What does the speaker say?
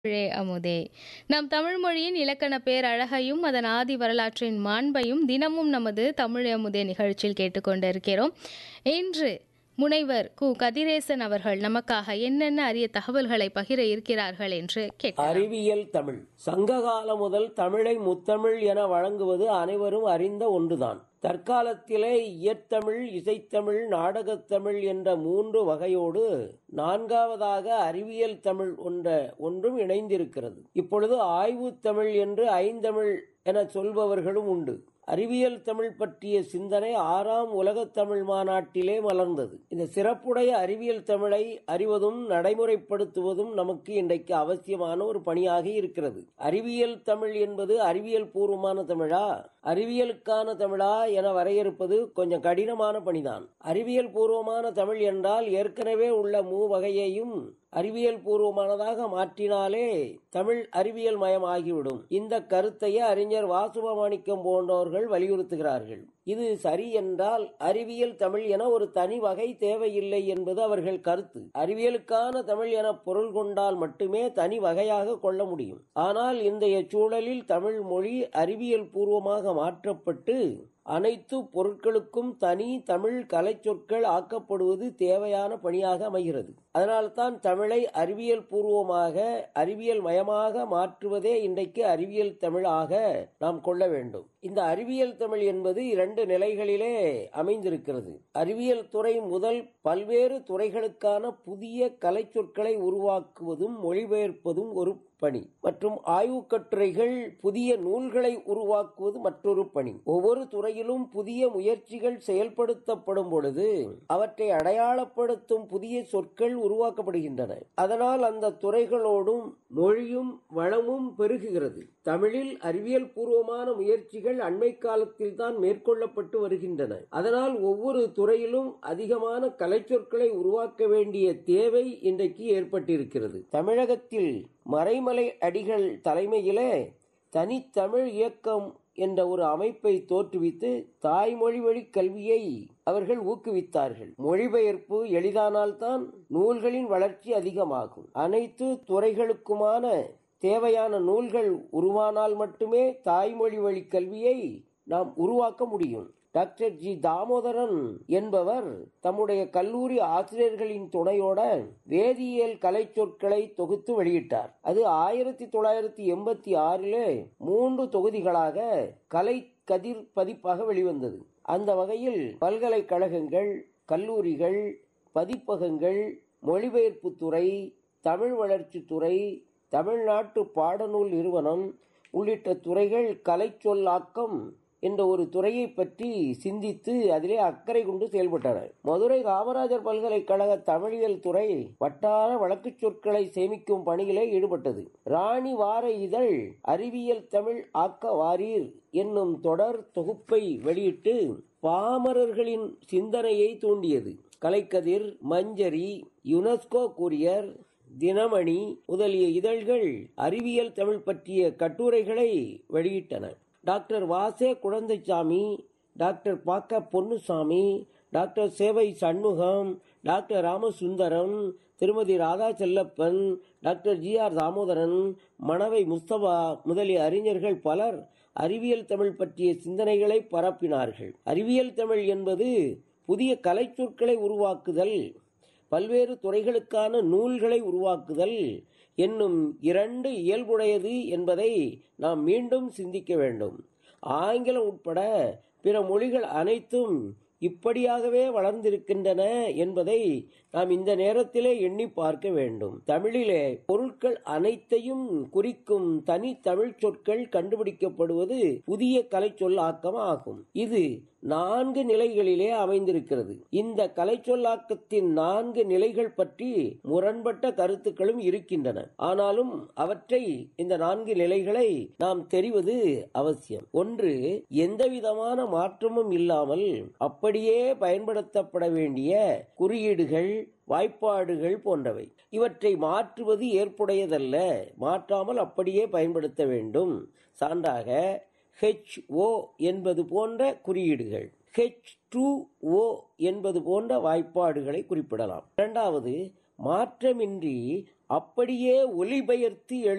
தமிழே அமுதே நம் தமிழ் மொழியின் இலக்கண பேர் அழகையும் அதன் ஆதி வரலாற்றின் மாண்பையும் தினமும் நமது தமிழ் அமுதே நிகழ்ச்சியில் கேட்டுக்கொண்டிருக்கிறோம் இன்று முனைவர் கு கதிரேசன் அவர்கள் நமக்காக என்னென்ன அரிய தகவல்களை பகிர இருக்கிறார்கள் என்று கேட்க அறிவியல் தமிழ் சங்ககாலம் முதல் தமிழை முத்தமிழ் என வழங்குவது அனைவரும் அறிந்த ஒன்றுதான் தற்காலத்திலே இயற்தமிழ் இசைத்தமிழ் நாடகத்தமிழ் என்ற மூன்று வகையோடு நான்காவதாக அறிவியல் தமிழ் ஒன்ற ஒன்றும் இணைந்திருக்கிறது இப்பொழுது ஆய்வுத் தமிழ் என்று ஐந்தமிழ் என சொல்பவர்களும் உண்டு அறிவியல் தமிழ் பற்றிய சிந்தனை ஆறாம் உலகத் தமிழ் மாநாட்டிலே மலர்ந்தது இந்த சிறப்புடைய அறிவியல் தமிழை அறிவதும் நடைமுறைப்படுத்துவதும் நமக்கு இன்றைக்கு அவசியமான ஒரு பணியாக இருக்கிறது அறிவியல் தமிழ் என்பது அறிவியல் பூர்வமான தமிழா அறிவியலுக்கான தமிழா என வரையறுப்பது கொஞ்சம் கடினமான பணிதான் அறிவியல் பூர்வமான தமிழ் என்றால் ஏற்கனவே உள்ள மூ வகையையும் அறிவியல் பூர்வமானதாக மாற்றினாலே தமிழ் அறிவியல் மயமாகிவிடும் இந்த கருத்தையே அறிஞர் வாசுபமாணிக்கம் போன்றவர்கள் வலியுறுத்துகிறார்கள் இது சரி என்றால் அறிவியல் தமிழ் என ஒரு தனி வகை தேவையில்லை என்பது அவர்கள் கருத்து அறிவியலுக்கான தமிழ் என பொருள் கொண்டால் மட்டுமே தனி வகையாக கொள்ள முடியும் ஆனால் இன்றைய சூழலில் தமிழ் மொழி அறிவியல் பூர்வமாக மாற்றப்பட்டு அனைத்து பொருட்களுக்கும் தனி தமிழ் கலை சொற்கள் ஆக்கப்படுவது தேவையான பணியாக அமைகிறது அதனால்தான் தமிழை அறிவியல் பூர்வமாக அறிவியல் மயமாக மாற்றுவதே இன்றைக்கு அறிவியல் தமிழ் ஆக நாம் கொள்ள வேண்டும் இந்த அறிவியல் தமிழ் என்பது இரண்டு நிலைகளிலே அமைந்திருக்கிறது அறிவியல் துறை முதல் பல்வேறு துறைகளுக்கான புதிய கலை சொற்களை உருவாக்குவதும் மொழிபெயர்ப்பதும் ஒரு பணி மற்றும் ஆய்வுக் கட்டுரைகள் புதிய நூல்களை உருவாக்குவது மற்றொரு பணி ஒவ்வொரு துறையிலும் புதிய முயற்சிகள் செயல்படுத்தப்படும் பொழுது அவற்றை அடையாளப்படுத்தும் புதிய சொற்கள் உருவாக்கப்படுகின்றன அதனால் அந்த துறைகளோடும் மொழியும் வளமும் பெருகுகிறது தமிழில் அறிவியல் பூர்வமான முயற்சிகள் அண்மை காலத்தில் தான் மேற்கொள்ளப்பட்டு வருகின்றன அதனால் ஒவ்வொரு துறையிலும் அதிகமான கலைச்சொற்களை உருவாக்க வேண்டிய தேவை இன்றைக்கு ஏற்பட்டிருக்கிறது தமிழகத்தில் மறைமலை அடிகள் தலைமையிலே தனித்தமிழ் இயக்கம் என்ற ஒரு அமைப்பை தோற்றுவித்து தாய்மொழி வழி கல்வியை அவர்கள் ஊக்குவித்தார்கள் மொழிபெயர்ப்பு எளிதானால்தான் நூல்களின் வளர்ச்சி அதிகமாகும் அனைத்து துறைகளுக்குமான தேவையான நூல்கள் உருவானால் மட்டுமே தாய்மொழி வழி கல்வியை நாம் உருவாக்க முடியும் டாக்டர் ஜி தாமோதரன் என்பவர் தம்முடைய கல்லூரி ஆசிரியர்களின் துணையோட வேதியியல் கலை சொற்களை தொகுத்து வெளியிட்டார் அது ஆயிரத்தி தொள்ளாயிரத்தி எண்பத்தி ஆறிலே மூன்று தொகுதிகளாக கலை கதிர் பதிப்பாக வெளிவந்தது அந்த வகையில் பல்கலைக்கழகங்கள் கல்லூரிகள் பதிப்பகங்கள் மொழிபெயர்ப்பு துறை தமிழ் வளர்ச்சித்துறை தமிழ்நாட்டு பாடநூல் நிறுவனம் உள்ளிட்ட துறைகள் கலை சொல்லாக்கம் என்ற ஒரு துறையை பற்றி சிந்தித்து அதிலே அக்கறை கொண்டு செயல்பட்டனர் மதுரை காமராஜர் பல்கலைக்கழக தமிழியல் துறை வட்டார வழக்குச் சொற்களை சேமிக்கும் பணியிலே ஈடுபட்டது ராணி வார இதழ் அறிவியல் தமிழ் ஆக்க வாரீர் என்னும் தொடர் தொகுப்பை வெளியிட்டு பாமரர்களின் சிந்தனையை தூண்டியது கலைக்கதிர் மஞ்சரி யுனெஸ்கோ கூரியர் தினமணி முதலிய இதழ்கள் அறிவியல் தமிழ் பற்றிய கட்டுரைகளை வெளியிட்டன டாக்டர் வாசே குழந்தைசாமி டாக்டர் பாக்க பொன்னுசாமி டாக்டர் சேவை Shanmugam doctor Ramasundaram Thirumathi Radha Chellappan doctor G R Damodaran Manavai Mustafa முதலிய அறிஞர்கள் பலர் அறிவியல் தமிழ் பற்றிய சிந்தனைகளை பரப்பினார்கள் அறிவியல் தமிழ் என்பது புதிய கலை சொற்களை உருவாக்குதல் பல்வேறு துறைகளுக்கான நூல்களை உருவாக்குதல் என்னும் இரண்டு இயல்புடையது என்பதை நாம் மீண்டும் சிந்திக்க வேண்டும் ஆங்கிலம் உட்பட பிற மொழிகள் அனைத்தும் இப்படியாகவே வளர்ந்திருக்கின்றன என்பதை நாம் இந்த நேரத்திலே எண்ணி பார்க்க வேண்டும் தமிழிலே பொருட்கள் அனைத்தையும் குறிக்கும் தனி தமிழ் சொற்கள் கண்டுபிடிக்கப்படுவது புதிய கலை சொல்லாக்கம் ஆகும் இது நான்கு நிலைகளிலே அமைந்திருக்கிறது இந்த கலை சொல்லாக்கத்தின் நான்கு நிலைகள் பற்றி முரண்பட்ட கருத்துக்களும் இருக்கின்றன ஆனாலும் அவற்றை இந்த நான்கு நிலைகளை நாம் தெரிவது அவசியம் ஒன்று எந்தவிதமான மாற்றமும் இல்லாமல் அப்படியே பயன்படுத்தப்பட வேண்டிய குறியீடுகள் வாய்ப்பாடுகள் போன்றவை இவற்றை மாற்றுவது ஏற்புடையதல்ல மாற்றாமல் அப்படியே பயன்படுத்த வேண்டும் சான்றாக ஹெச் ஓ என்பது போன்ற குறியீடுகள் ஹெச் டூ ஓ என்பது போன்ற வாய்ப்பாடுகளை குறிப்பிடலாம் இரண்டாவது மாற்றமின்றி அப்படியே ஒலிபெயர்த்து எழு